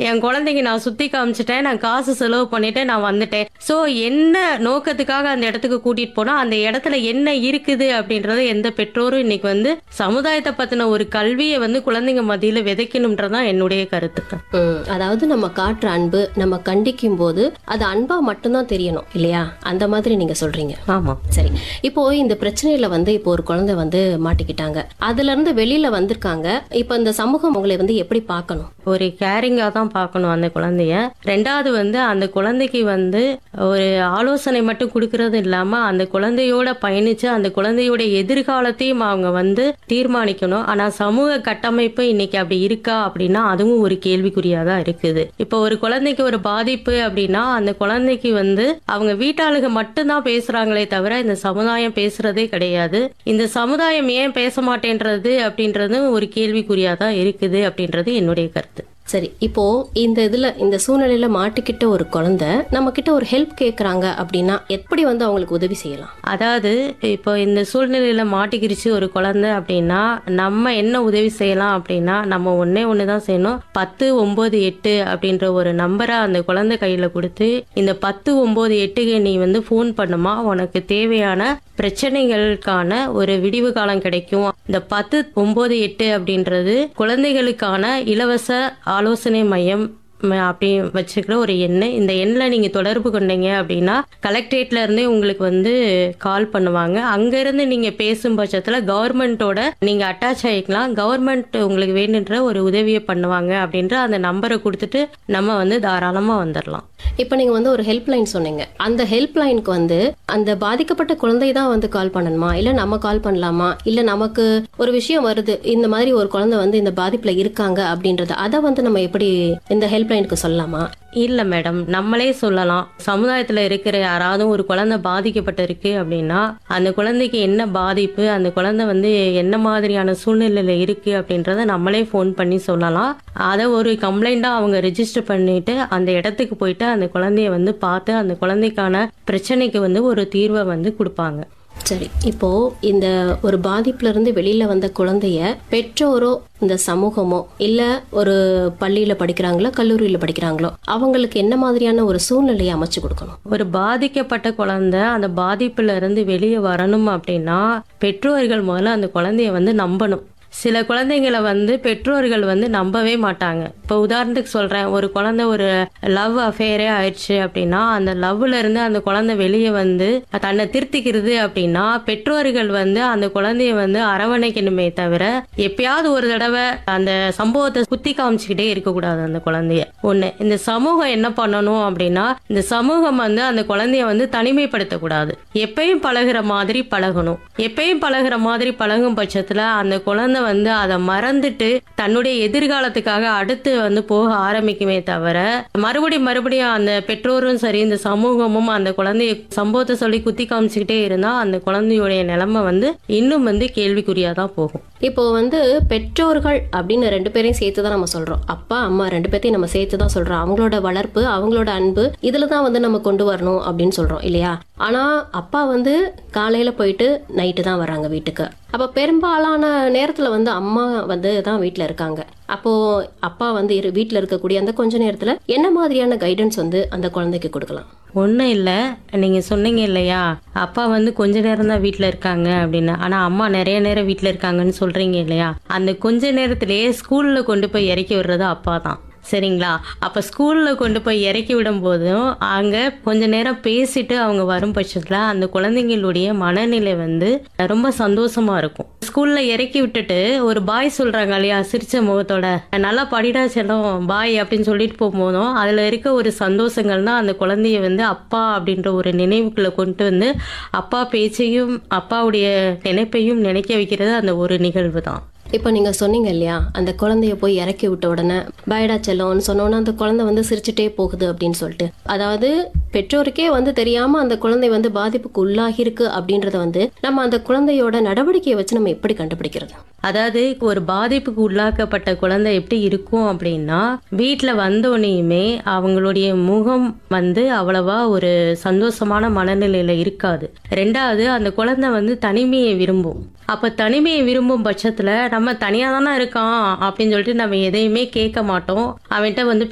என் குழந்தைக்கு நான் சுத்தி காமிச்சிட்டேன் நான் காசு செலவு பண்ணிட்டேன் நான் வந்துட்டேன் சோ என்ன நோக்கத்துக்காக அந்த இடத்துக்கு கூட்டிட்டு போனா அந்த இடத்துல என்ன இருக்குது அப்படின்றத எந்த பெற்றோரும் இன்னைக்கு வந்து சமுதாயத்தை பத்தின ஒரு கல்வியை வந்து குழந்தைங்க மத்தியில விதைக்கணும்ன்றதான் என்னுடைய கருத்து ம், அதாவது நம்ம காட்டுற அன்பு நம்ம கண்டிக்கும் போது அது அன்பா மட்டும்தான் தெரியணும் இல்லையா அந்த மாதிரி நீங்க சொல்றீங்க ஆமா சரி இப்போ இந்த பிரச்சனையில வந்து இப்போ ஒரு குழந்தை வந்து மாட்டிக்கிட்டாங்க அதுல இருந்து வெளியில வந்திருக்காங்க இப்போ இந்த சமூகம் உங்களை வந்து எப்படி பார்க்கணும் ஒரு கேரிங்கா தான் பார்க்கணும் அந்த குழந்தைய ரெண்டாவது வந்து அந்த குழந்தைக்கு வந்து ஒரு ஆலோசனை மட்டும் கொடுக்கறது இல்லாம அந்த குழந்தையோட பயணிச்சு அந்த குழந்தையோட எதிர்காலத்தையும் அவங்க வந்து தீர்மானிக்கணும் ஆனா சமூக கட்டமைப்பு இன்னைக்கு அப்படி இருக்கா அப்படின்னா அதுவும் ஒரு கேள்விக்குறியா தான் இருக்குது இப்போ ஒரு குழந்தைக்கு ஒரு பாதிப்பு அப்படின்னா அந்த குழந்தைக்கு வந்து அவங்க வீட்டாளுக மட்டும்தான் பேசுறாங்களே தவிர இந்த சமுதாயம் பேசுறதே கிடையாது இந்த சமுதாயம் ஏன் பேச மாட்டேன்றது அப்படின்றது ஒரு கேள்விக்குறியா தான் இருக்குது அப்படின்றது என்னுடைய கருத்து சரி இப்போ இந்த இதுல இந்த சூழ்நிலையில மாட்டிக்கிட்ட ஒரு குழந்தை நம்ம கிட்ட ஒரு ஹெல்ப் கேக்குறாங்க அப்படின்னா எப்படி வந்து அவங்களுக்கு உதவி செய்யலாம் அதாவது இப்போ இந்த சூழ்நிலையில மாட்டிக்கிருச்சு ஒரு குழந்தை அப்படின்னா நம்ம என்ன உதவி செய்யலாம் அப்படின்னா நம்ம ஒண்ணே ஒன்று தான் செய்யணும் பத்து ஒன்பது எட்டு அப்படின்ற ஒரு நம்பரை அந்த குழந்தை கையில கொடுத்து இந்த பத்து ஒன்பது எட்டுக்கு நீ வந்து ஃபோன் பண்ணுமா உனக்கு தேவையான பிரச்சனைகளுக்கான ஒரு விடிவு காலம் கிடைக்கும் இந்த பத்து ஒன்பது எட்டு அப்படின்றது குழந்தைகளுக்கான இலவச ஆலோசனை மையம் ம, அப்படி வச்சுக்கிற ஒரு எண்ணு இந்த எண்ணில் நீங்கள் தொடர்பு கொண்டீங்க அப்படின்னா கலெக்டரேட்ல இருந்தே உங்களுக்கு வந்து கால் பண்ணுவாங்க அங்கேருந்து நீங்கள் பேசும் பட்சத்தில் கவர்மெண்ட்டோட நீங்கள் அட்டாச் ஆகிக்கலாம் கவர்மெண்ட் உங்களுக்கு வேணுன்ற ஒரு உதவியை பண்ணுவாங்க அப்படின்ற அந்த நம்பரை கொடுத்துட்டு நம்ம வந்து தாராளமாக வந்துடலாம் இப்போ நீங்க வந்து ஒரு ஹெல்ப் லைன் சொன்னீங்க அந்த ஹெல்ப் லைனுக்கு வந்து அந்த பாதிக்கப்பட்ட குழந்தை தான் வந்து கால் பண்ணணுமா இல்ல நம்ம கால் பண்ணலாமா இல்ல நமக்கு ஒரு விஷயம் வருது இந்த மாதிரி ஒரு குழந்தை வந்து இந்த பாதிப்புல இருக்காங்க அப்படின்றத அதை வந்து நம்ம எப்படி இந்த ஹெல்ப் லைனுக்கு சொல்லலாமா இல்லை மேடம் நம்மளே சொல்லலாம் சமுதாயத்தில் இருக்கிற யாராவது ஒரு குழந்தை பாதிக்கப்பட்டிருக்கு அப்படின்னா அந்த குழந்தைக்கு என்ன பாதிப்பு அந்த குழந்தை வந்து என்ன மாதிரியான சூழ்நிலையில் இருக்கு அப்படின்றத நம்மளே ஃபோன் பண்ணி சொல்லலாம் அதை ஒரு கம்ப்ளைண்ட்டாக அவங்க ரெஜிஸ்டர் பண்ணிட்டு அந்த இடத்துக்கு போயிட்டு அந்த குழந்தைய வந்து பார்த்து அந்த குழந்தைக்கான பிரச்சனைக்கு வந்து ஒரு தீர்வை வந்து கொடுப்பாங்க சரி இப்போ இந்த ஒரு பாதிப்புல இருந்து வெளியில வந்த குழந்தைய பெற்றோரோ இந்த சமூகமோ இல்ல ஒரு பள்ளியில படிக்கிறாங்களோ கல்லூரியில படிக்கிறாங்களோ அவங்களுக்கு என்ன மாதிரியான ஒரு சூழ்நிலையை அமைச்சு கொடுக்கணும் ஒரு பாதிக்கப்பட்ட குழந்தை அந்த பாதிப்புல இருந்து வெளியே வரணும் அப்படின்னா பெற்றோர்கள் முதல்ல அந்த குழந்தைய வந்து நம்பணும் சில குழந்தைங்களை வந்து பெற்றோர்கள் வந்து நம்பவே மாட்டாங்க இப்போ உதாரணத்துக்கு சொல்றேன் ஒரு குழந்தை ஒரு லவ் அஃபேரே ஆயிடுச்சு அப்படின்னா அந்த லவ்ல இருந்து அந்த குழந்தை வெளியே வந்து தன்னை திருத்திக்கிறது அப்படின்னா பெற்றோர்கள் வந்து அந்த குழந்தைய வந்து அரவணைக்கணுமே தவிர எப்பயாவது ஒரு தடவை அந்த சம்பவத்தை குத்தி காமிச்சுக்கிட்டே இருக்கக்கூடாது அந்த குழந்தைய ஒண்ணு இந்த சமூகம் என்ன பண்ணணும் அப்படின்னா இந்த சமூகம் வந்து அந்த குழந்தைய வந்து தனிமைப்படுத்தக்கூடாது எப்பயும் பழகுற மாதிரி பழகணும் எப்பயும் பழகுற மாதிரி பழகும் பட்சத்துல அந்த குழந்தை வந்து அதை மறந்துட்டு தன்னுடைய எதிர்காலத்துக்காக அடுத்து வந்து போக ஆரம்பிக்குமே தவிர மறுபடியும் மறுபடியும் அந்த பெற்றோரும் சரி இந்த சமூகமும் அந்த குழந்தைய சம்பவத்தை சொல்லி குத்தி காமிச்சுக்கிட்டே இருந்தா அந்த குழந்தையுடைய நிலைமை வந்து இன்னும் வந்து கேள்விக்குறியா தான் போகும் இப்போ வந்து பெற்றோர்கள் அப்படின்னு ரெண்டு பேரையும் சேர்த்து தான் நம்ம சொல்றோம் அப்பா அம்மா ரெண்டு பேர்த்தையும் நம்ம சேர்த்து தான் சொல்றோம் அவங்களோட வளர்ப்பு அவங்களோட அன்பு இதுல தான் வந்து நம்ம கொண்டு வரணும் அப்படின்னு சொல்றோம் இல்லையா ஆனா அப்பா வந்து காலையில போயிட்டு நைட்டு தான் வராங்க வீட்டுக்கு அப்ப பெரும்பாலான நேரத்துல வந்து அம்மா வந்து தான் வீட்ல இருக்காங்க அப்போ அப்பா வந்து இரு- வீட்ல இருக்கக்கூடிய அந்த கொஞ்ச நேரத்துல என்ன மாதிரியான கைடன்ஸ் வந்து அந்த குழந்தைக்கு கொடுக்கலாம் ஒன்றும் இல்லை நீங்கள் சொன்னீங்க இல்லையா அப்பா வந்து கொஞ்ச நேரம் தான் வீட்டில் இருக்காங்க அப்படின்னு ஆனால் அம்மா நிறைய நேரம் வீட்டில் இருக்காங்கன்னு சொல்கிறீங்க இல்லையா அந்த கொஞ்ச நேரத்திலேயே ஸ்கூலில் கொண்டு போய் இறக்கி விடுறது அப்பா தான் சரிங்களா அப்போ ஸ்கூலில் கொண்டு போய் இறக்கி விடும்போதும் அங்கே கொஞ்ச நேரம் பேசிட்டு அவங்க வரும் பட்சத்தில் அந்த குழந்தைங்களுடைய மனநிலை வந்து ரொம்ப சந்தோஷமா இருக்கும் ஸ்கூலில் இறக்கி விட்டுட்டு ஒரு பாய் சொல்கிறாங்க இல்லையா சிரிச்ச முகத்தோட நல்லா படிடா செல்லம் பாய் அப்படின்னு சொல்லிட்டு போகும்போதும் அதில் இருக்க ஒரு சந்தோஷங்கள் தான் அந்த குழந்தைய வந்து அப்பா அப்படின்ற ஒரு நினைவுக்குள்ளே கொண்டு வந்து அப்பா பேச்சையும் அப்பாவுடைய நினைப்பையும் நினைக்க வைக்கிறது அந்த ஒரு நிகழ்வு தான் இப்போ நீங்க சொன்னீங்க இல்லையா அந்த குழந்தைய போய் இறக்கி விட்ட உடனே பயடா செல்லோன்னு சொன்னோன்னே அந்த குழந்தை வந்து சிரிச்சுட்டே போகுது அப்படின்னு சொல்லிட்டு அதாவது பெற்றோருக்கே வந்து தெரியாம அந்த குழந்தை வந்து பாதிப்புக்கு உள்ளாகி இருக்கு அப்படின்றத வந்து நம்ம அந்த குழந்தையோட நடவடிக்கையை வச்சு நம்ம எப்படி கண்டுபிடிக்கிறது அதாவது ஒரு பாதிப்புக்கு உள்ளாக்கப்பட்ட குழந்தை எப்படி இருக்கும் அப்படின்னா வீட்டில் வந்தோடனேயுமே அவங்களுடைய முகம் வந்து அவ்வளவா ஒரு சந்தோஷமான மனநிலையில இருக்காது ரெண்டாவது அந்த குழந்தை வந்து தனிமையை விரும்பும் அப்ப தனிமையை விரும்பும் பட்சத்துல நம்ம தனியா தானே இருக்கான் அப்படின்னு சொல்லிட்டு நம்ம எதையுமே கேட்க மாட்டோம் அவன்கிட்ட வந்து